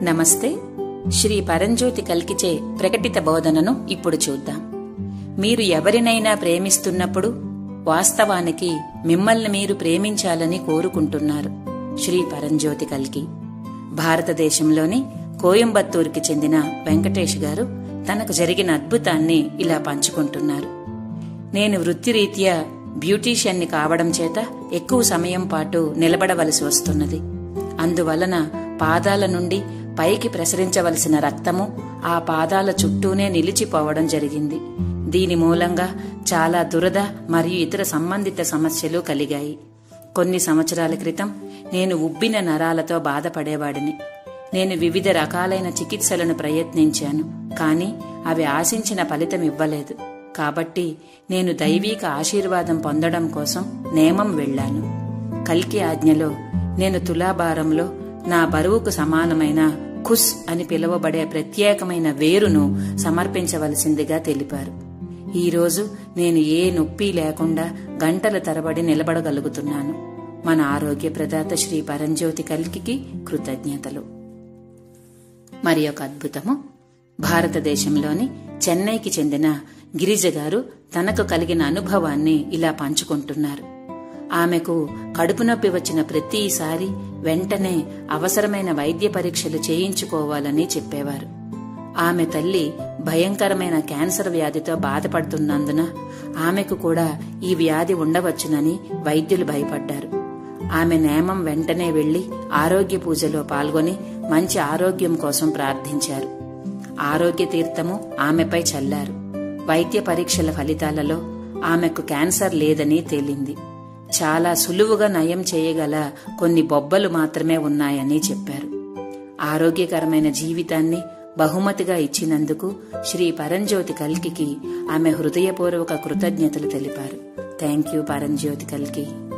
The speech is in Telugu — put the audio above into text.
నమస్తే శ్రీ పరంజ్యోతి కల్కిచే ప్రకటిత బోధనను ఇప్పుడు చూద్దాం మీరు ఎవరినైనా ప్రేమిస్తున్నప్పుడు వాస్తవానికి మిమ్మల్ని మీరు ప్రేమించాలని కోరుకుంటున్నారు శ్రీ పరంజ్యోతి కల్కి భారతదేశంలోని కోయంబత్తూరుకి చెందిన వెంకటేష్ గారు తనకు జరిగిన అద్భుతాన్ని ఇలా పంచుకుంటున్నారు నేను వృత్తిరీత్యా బ్యూటీషియన్ని కావడం చేత ఎక్కువ సమయం పాటు నిలబడవలసి వస్తున్నది అందువలన పాదాల నుండి పైకి ప్రసరించవలసిన రక్తము ఆ పాదాల చుట్టూనే నిలిచిపోవడం జరిగింది దీని మూలంగా చాలా దురద మరియు ఇతర సంబంధిత సమస్యలు కలిగాయి కొన్ని సంవత్సరాల క్రితం నేను ఉబ్బిన నరాలతో బాధపడేవాడిని నేను వివిధ రకాలైన చికిత్సలను ప్రయత్నించాను కానీ అవి ఆశించిన ఫలితం ఇవ్వలేదు కాబట్టి నేను దైవీక ఆశీర్వాదం పొందడం కోసం నేమం వెళ్లాను కల్కి ఆజ్ఞలో నేను తులాభారంలో నా బరువుకు సమానమైన ఖుస్ అని పిలువబడే ప్రత్యేకమైన వేరును సమర్పించవలసిందిగా తెలిపారు ఈరోజు నేను ఏ నొప్పి లేకుండా గంటల తరబడి నిలబడగలుగుతున్నాను మన ఆరోగ్య ప్రదాత శ్రీ పరంజ్యోతి కల్కికి కృతజ్ఞతలు మరి ఒక అద్భుతము భారతదేశంలోని చెన్నైకి చెందిన గిరిజ గారు తనకు కలిగిన అనుభవాన్ని ఇలా పంచుకుంటున్నారు ఆమెకు కడుపు నొప్పి వచ్చిన ప్రతిసారి వెంటనే అవసరమైన వైద్య పరీక్షలు చేయించుకోవాలని చెప్పేవారు ఆమె తల్లి భయంకరమైన క్యాన్సర్ వ్యాధితో బాధపడుతున్నందున ఆమెకు కూడా ఈ వ్యాధి ఉండవచ్చునని వైద్యులు భయపడ్డారు ఆమె నేమం వెంటనే వెళ్లి ఆరోగ్య పూజలో పాల్గొని మంచి ఆరోగ్యం కోసం ప్రార్థించారు ఆరోగ్య తీర్థము ఆమెపై చల్లారు వైద్య పరీక్షల ఫలితాలలో ఆమెకు క్యాన్సర్ లేదని తేలింది చాలా సులువుగా నయం చేయగల కొన్ని బొబ్బలు మాత్రమే ఉన్నాయని చెప్పారు ఆరోగ్యకరమైన జీవితాన్ని బహుమతిగా ఇచ్చినందుకు శ్రీ పరంజ్యోతి కల్కికి ఆమె హృదయపూర్వక కృతజ్ఞతలు తెలిపారు థ్యాంక్ యూ పరంజ్యోతి కల్కి